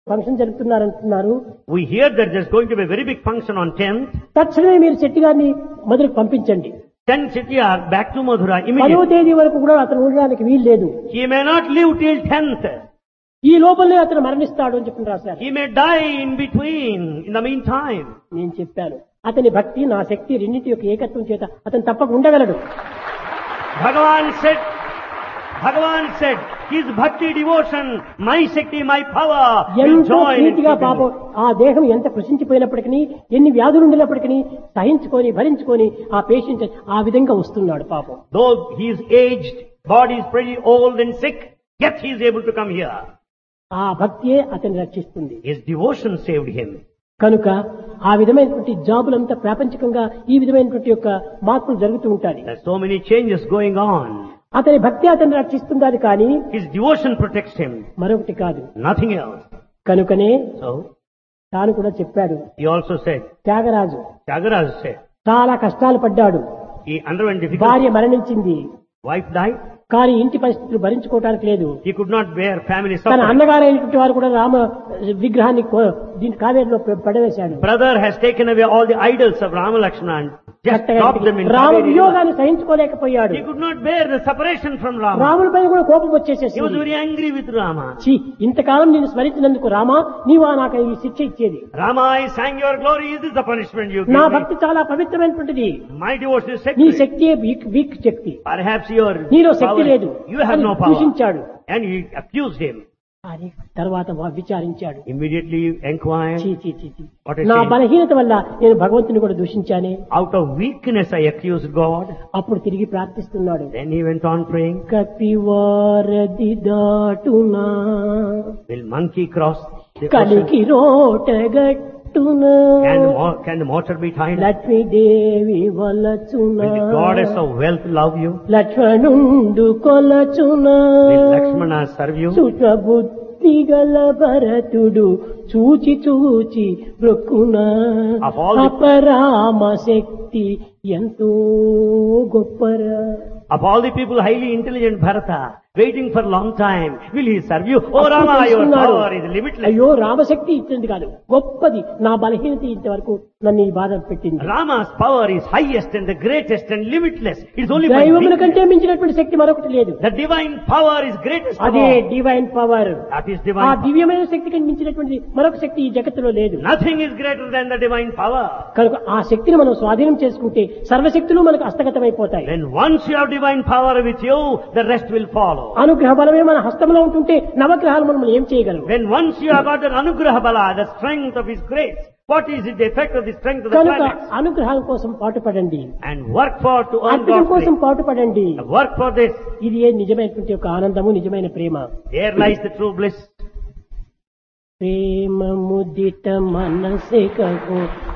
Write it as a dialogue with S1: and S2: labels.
S1: Function జరుపుతున్నారంటున్నారు
S2: We hear that there's going to be a very big function on 10th.
S1: తక్షణమే మీరు శెట్టి గారిని మొదలుకు పంపించండి
S2: 10th Chettiar back to Madhura
S1: పదవ
S2: immediately.
S1: తేదీ వరకు కూడా అతను ఉండడానికి వీలు లేదు
S2: He may not live till 10th.
S1: ఈ లోపలనే అతను మరణిస్తాడు అని చెప్పి రాశారు
S2: He may die in between, in the meantime.
S1: నేను చెప్పాను అతని భక్తి నా శక్తి రెండింటి యొక్క ఏకత్వం చేత అతను తప్పక ఉండగలడు
S2: Bhagavan said, Bhagavan said, his bhakti devotion, my Shakti, my power will
S1: ఎంతో
S2: join in
S1: నీతిగా
S2: keeping
S1: పాపం
S2: it.
S1: ఆ దేహం ఎంత కృషించిపోయినప్పటికీ ఎన్ని వ్యాధులు ఉండినప్పటికీ సహించుకొని భరించుకొని ఆ పేషెంట్ ఆ విధంగా వస్తున్నాడు పాపం
S2: Though he is aged, body is pretty old and sick, yet he is able to come here.
S1: ఆ భక్తియే అతన్ని రక్షిస్తుంది
S2: His devotion saved him.
S1: కనుక ఆ విధమైనటువంటి జాబులంతా ప్రాపంచికంగా ఈ విధమైనటువంటి యొక్క మార్పులు జరుగుతూ ఉంటాయి
S2: There's so many changes going on.
S1: అతని భక్తి అతన్ని రక్షిస్తుందని కానీ
S2: His devotion protects him,
S1: మరొకటి కాదు
S2: nothing else.
S1: కనుకనే
S2: So,
S1: తాను కూడా చెప్పాడు
S2: he also said,
S1: Tyagaraju
S2: Tyagaraja said,
S1: చాలా కష్టాలు పడ్డాడు
S2: he underwent difficult,
S1: భార్య మరణించింది
S2: wife died,
S1: కానీ ఇంటి పరిస్థితులు భరించుకోవడానికి లేదు
S2: he could not bear family
S1: తన
S2: suffering.
S1: అన్నగారైనటువంటి వారు కూడా రామ విగ్రహాన్ని కో- దీని కావేరిలో పె- పడవేశాడు
S2: Brother has taken away all the idols of Rama Lakshmana and just dropped them in
S1: Rama
S2: Kaveri river.
S1: వియోగాన్ని సహించుకోలేకపోయాడు
S2: He could not bear the separation from Rama.
S1: రాముడి పైన కూడా కోపం
S2: He was
S1: వచ్చేసేసి
S2: very angry with Rama.
S1: ఛీ, ఇంతకాలం నేను స్మరించినందుకు రామా నీవా నాకు ఈ శిక్ష ఇచ్చేది
S2: Rama, I sang your glory. Is this the punishment you
S1: నా
S2: give me?
S1: భక్తి చాలా పవిత్రమైనటువంటిది
S2: My devotion is
S1: నీ
S2: sacred.
S1: శక్తి వీక్ వీక్ శక్తి
S2: Perhaps your
S1: నీలో శక్తి
S2: power,
S1: లేదు
S2: you have
S1: అని
S2: no power.
S1: దూషించాడు
S2: And he accused him.
S1: అని తర్వాత వా- విచారించాడు
S2: Immediately inquired,
S1: చీ, చీ, చీ, చీ.
S2: What a
S1: నా
S2: shame.
S1: బలహీనత వల్ల నేను భగవంతుని కూడా దూషించానే
S2: out of weakness I accused God.
S1: అప్పుడు తిరిగి ప్రార్థిస్తున్నాడు
S2: Then he went on praying,
S1: కపివారది దాటునా
S2: will monkey cross the ocean?
S1: కలికి రోటగట్టునా
S2: Can the, mo- can the mortar be tied?
S1: Lakshmidevi వలచునా
S2: Will the goddess of wealth love you?
S1: లక్ష్మణుండు కొలచునా
S2: Will Lakshmana serve you?
S1: సుఖబుద్ధి గల భరతుడు చూచి చూచి బ్రొక్కునా
S2: Of all the-
S1: అపరామ శక్తి ఎంతో గొప్పరా
S2: Of all the people highly intelligent Bharata, waiting for a long time, will he serve you? Oh
S1: అప్పుడు
S2: Rama, your
S1: తెలుసుకున్నాడు.
S2: power is limitless.
S1: అయ్యో రామశక్తి ఇచ్చింది కాదు గొప్పది నా బలహీనత ఇంతవరకు నన్ను ఈ బాధ పెట్టింది
S2: Rama's power is highest and the greatest and limitless. It's only by
S1: దైవముల
S2: weakness.
S1: కంటే మించినటువంటి శక్తి మరొకటి లేదు
S2: The divine power is greatest of
S1: అదే
S2: all.
S1: Divine power
S2: That is
S1: ఆ
S2: divine power.
S1: దివ్యమైన శక్తి కంటే మించినటువంటి మరొక శక్తి ఈ జగత్తులో లేదు
S2: Nothing is greater than the divine power.
S1: కనుక ఆ శక్తిని మనం స్వాధీనం చేసుకుంటే సర్వశక్తులు మనకు హస్తగతమైపోతాయి
S2: Then once you have divine power with you, the rest will follow.
S1: అనుగ్రహ బలమే మన హస్తంలో ఉంటుంటే నవగ్రహాలు మనం ఏం చేయగలం
S2: Then once you have got the anugraha bala, the strength of his grace, what is it, the effect of the strength of the
S1: కనుక
S2: planets?
S1: అనుగ్రహం కోసం పాటుపడండి
S2: And work for to earn
S1: అర్పణ
S2: God's
S1: కోసం
S2: grace.
S1: పాటుపడండి
S2: Work for this.
S1: ఇది ఏ నిజమైనటువంటి ఒక ఆనందము నిజమైన ప్రేమ
S2: There lies the true bliss.
S1: ప్రేమ ముదిట మనసే కగో